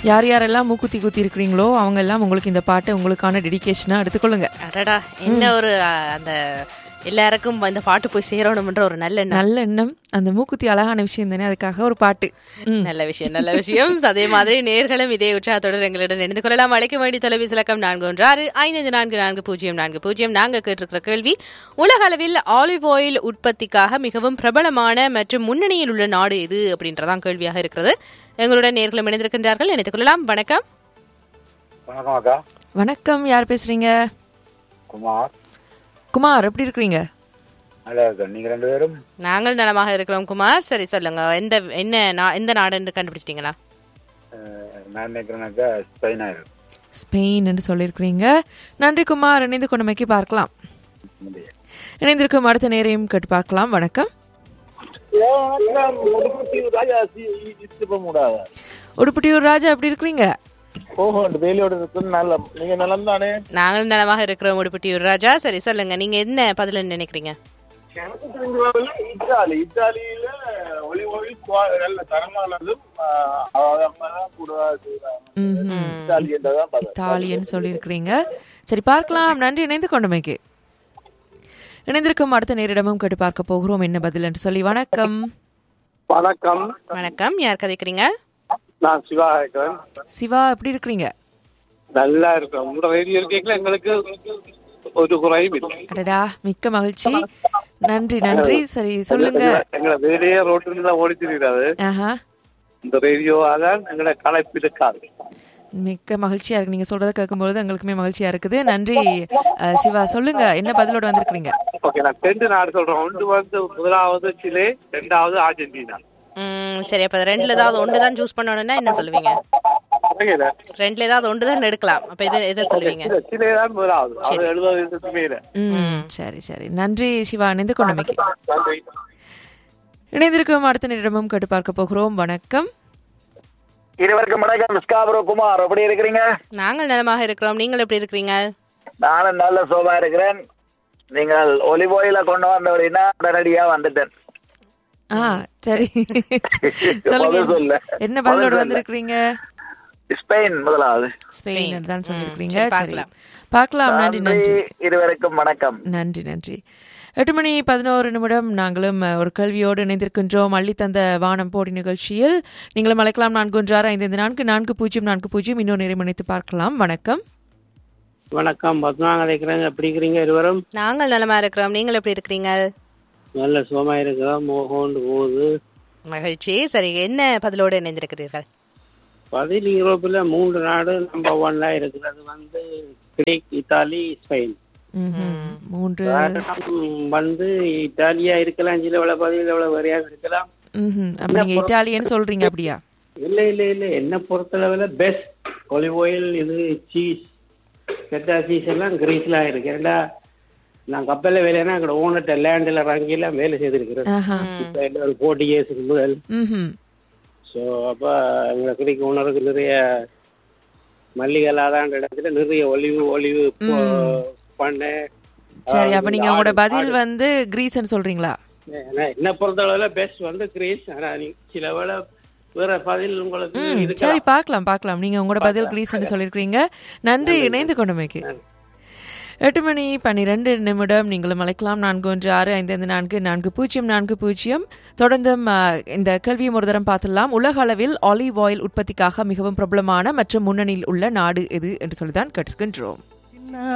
யார் யாரெல்லாம் மூக்குத்தி குத்தி இருக்கிறீங்களோ அவங்க எல்லாம் உங்களுக்கு இந்த பாட்டை உங்களுக்கான டெடிகேஷனா எடுத்துக்கொள்ளுங்க அடடா என்ன ஒரு அ, அந்த எல்லாருக்கும் இந்த பாட்டு போய் சேரணும்ன்ற ஒரு நல்ல எண்ணம் நல்ல எண்ணம் அந்த மூக்குத்தி அழகான விஷயம் தானே அதுக்காக ஒரு பாட்டு ம். நல்ல விஷயம் நல்ல விஷயம் அதே மாதிரி நேர்களும் இதே உற்சாகத்தோடு எங்களுடன் இணைந்து கொள்ளலாம் அழைக்க வேண்டிய தொலைபேசி இலக்கம் நான்கு ஒன்று ஆறு ஐந்து நான்கு நான்கு பூஜ்ஜியம் நான்கு பூஜ்ஜியம் நாங்க கேட்டிருக்கிற கேள்வி உலக அளவில் ஆலிவ் ஆயில் உற்பத்திக்காக மிகவும் பிரபலமான மற்றும் முன்னணியில் உள்ள நாடு எது அப்படின்றதான் கேள்வியாக இருக்கிறது எங்களுடன் நேர்களும் இணைந்திருக்கின்றார்கள் இணைத்துக் கொள்ளலாம் வணக்கம் வணக்கம் அக்கா வணக்கம் யார் பேசுறீங்க குமார் குமார் எப்படி இருக்கிறீங்க நல்லா இருக்கேன் நீங்க ரெண்டு பேரும் நாங்கள் நலமாக இருக்கிறோம் குமார் சரி சொல்லுங்க எந்த என்ன நா- எந்த நாடுன்னு கண்டுபிடிச்சிட்டீங்களா அஹ், நான் நினைக்கிறேன்னாக்கா ஸ்பெயினா இருக்கு ஸ்பெயின் என்று சொல்லியிருக்கிறீங்க நன்றி குமார் இணைந்து கொண்டமைக்கு பார்க்கலாம் இணைந்திருக்கும் அடுத்த நேரையும் கேட்டு பார்க்கலாம் வணக்கம் உடுப்பட்டியூர் ராஜா எப்படி இருக்கிறீங்க ஓஹோ இந்த வேலையோட இருக்கு நல்ல நீங்க நலம் தானே நாங்கள் நலமாக இருக்கிறோம் உடுப்பட்டியூர் ராஜா சரி சொல்லுங்க நீங்க என்ன பதில் நினைக்கிறீங்க எனக்கு தெரிஞ்ச வரையில இத்தாலி இத்தாலியில ஒளி ஒளி நல்ல தரமானதும் தான் கூட செய்றாங்க. ம்ஹும். இத்தாலி என்றதான் பதில். இத்தாலியன் சொல்லியிருக்கிறீங்க சரி பார்க்கலாம் நன்றி இணைந்து கொண்டமைக்கு இணைந்திருக்கும் அடுத்த நேரிடமும் கேட்டு பார்க்க போகிறோம் என்ன பதில் என்று சொல்லி வணக்கம் வணக்கம் வணக்கம் யார் கதைக்கிறீங்க நான் சிவா இருக்கிறேன் சிவா எப்படி இருக்கிறீங்க நல்லா இருக்கேன் உங்களோட ரேடியோ இருக்கீங்களா எங்களுக்கு ஒரு குறையும் இல்லை அடடா மிக்க மகிழ்ச்சி நன்றி நன்றி சரி சொல்லுங்க எங்களை வேலையே ரோட்டில் தான் ஓடி தெரியாது ஆஹா இந்த ரேடியோவால எங்களை களைப்பு இருக்காது மிக்க மகிழ்ச்சியா இருக்கு நீங்க சொல்றத கேட்கும்போது எங்களுக்குமே மகிழ்ச்சியா இருக்குது நன்றி அஹ், சிவா சொல்லுங்க என்ன பதிலோட வந்திருக்கிறீங்க ஓகே நான் ரெண்டு நாடு சொல்றேன் ஒன்று வந்து முதலாவது சிலே ரெண்டாவது அர்ஜென்டினா ம், சரி அப்ப அது ரெண்டுல ஏதாவது ஒன்று தான் சூஸ் பண்ணணும்னா என்ன சொல்லுவீங்க புரியல ரெண்டுல ஏதாவது ஒன்று தான் எடுக்கலாம் அப்ப எதை எதை சொல்லுவீங்க சில சிலே தான் முதலாவது அது எழுபது வருஷத்துக்கு மேல ம் சரி சரி நன்றி சிவா இணைந்து கொண்டமைக்கு நன்றி இணைந்திருக்கும் அடுத்த நேரிடமும் கேட்டு பார்க்க போகிறோம் வணக்கம் இருவருக்கும் வணக்கம் ஸ்காபரோ குமார் எப்படி இருக்கிறீங்க நாங்கள் நலமாக இருக்கிறோம் நீங்கள் எப்படி இருக்கிறீங்க நானும் நல்ல சோபா இருக்கிறேன் நீங்கள் ஒலிவ் oil-அ கொண்டு வந்த அப்படின்னா உடனடியா வந்துட்டேன் ஆ சரி சொல்லுங்க பதில் சொல்ல. என்ன பதிலோட பதில் சொல்ல. வந்திருக்கிறீங்க ஸ்பெயின் முதலாவது ஸ்பெயின் தான் சொல்லியிருக்கிறீங்க சரி, சரி பார்க்கலாம். பார்க்கலாம் நன்றி நன்றி நன்றி இருவருக்கும் வணக்கம் நன்றி நன்றி எட்டு மணி பதினோரு நிமிடம் நாங்களும் அஹ், ஒரு கேள்வியோடு இணைந்திருக்கின்றோம் அள்ளி தந்த வானம் போடி நிகழ்ச்சியில் நீங்களும் அழைக்கலாம் நான்கு ஒன்று ஆறு ஐந்து ஐந்து நான்கு நான்கு பூஜ்ஜியம் நான்கு பூஜ்ஜியம் இன்னொரு நேரம் இணைத்து பார்க்கலாம் வணக்கம் வணக்கம் பத்மாங்க இருக்கிறேங்க எப்படி இருக்கிறீங்க இருவரும் நாங்கள் நலமா இருக்கிறோம் நீங்கள் எப்படி இருக்கிறீங்க நல்ல சுகமா இருக்கிறோம் மோகோண்டு போகுது மகிழ்ச்சி சரி என்ன பதிலோடு இணைந்திருக்கிறீர்கள் பதில் யூரோப்பில் மூன்று நாடு நம்பர் ஒன்ல இருக்கிறது வந்து கிரீக் இத்தாலி ஸ்பெயின் ம்ஹும். மூன்று உம், வந்து இத்தாலியா இருக்கலாம் சில எவ்வளவு பதில் எவ்வளவு வரையாக இருக்கலாம் ம்ஹும். அப்ப நீங்க இட்டாலியன்னு சொல்றீங்க அப்படியா இல்ல இல்ல இல்ல என்ன பொறுத்தளவுல பெஸ்ட் ஒலிவ் ஆயில் இது சீஸ் கெட்டா சீஸ் எல்லாம் கிரீஸ்ல இருக்கு ஏன்னா நான் கப்பல்ல வேலைன்னா அங்கே ஓனர்ட்ட லேண்டில் இறங்கியெல்லாம் வேலை செய்திருக்கிறேன் ஆஹா. இப்ப என்ன ஒரு ஃபோர்ட்டி இயர்ஸ்க்கு முதல் ம்ஹும். ஸோ அப்போ எங்களை கிடைக்க உணருக்கு நிறைய மல்லிகளாதான் இடத்துல நிறைய ஒலிவு ஒலிவு பண்ணு சரி அப்ப நீங்க உங்களோட பதில் வந்து கிரீஸ்ன்னு சொல்றீங்களா என்ன பொறுத்தளவுல பெஸ்ட் வந்து கிரீஸ் ஆனா நீ சில வேளை வேற பதில் உங்களுக்கு ம், இருக்கலாம். சரி பார்க்கலாம் பார்க்கலாம் நீங்க உங்களோட பதில் கிரீஸ்ன்னு சொல்லியிருக்கிறீங்க நன்றி இணைந்து கொண்டமைக்கு எட்டு மணி பன்னிரெண்டு நிமிடம் நீங்களும் அழைக்கலாம் நான்கு ஒன்று ஆறு ஐந்து ஐந்து நான்கு நான்கு பூஜ்ஜியம் நான்கு பூஜ்ஜியம் தொடர்ந்தும் ஆ, இந்த கேள்வியும் ஒரு தரம் பார்த்துடலாம் உலக அளவில் ஆலிவ் ஆயில் உற்பத்திக்காக மிகவும் பிரபலமான மற்றும் முன்னணியில் உள்ள நாடு எது என்று சொல்லிதான் கேட்டிருக்கின்றோம்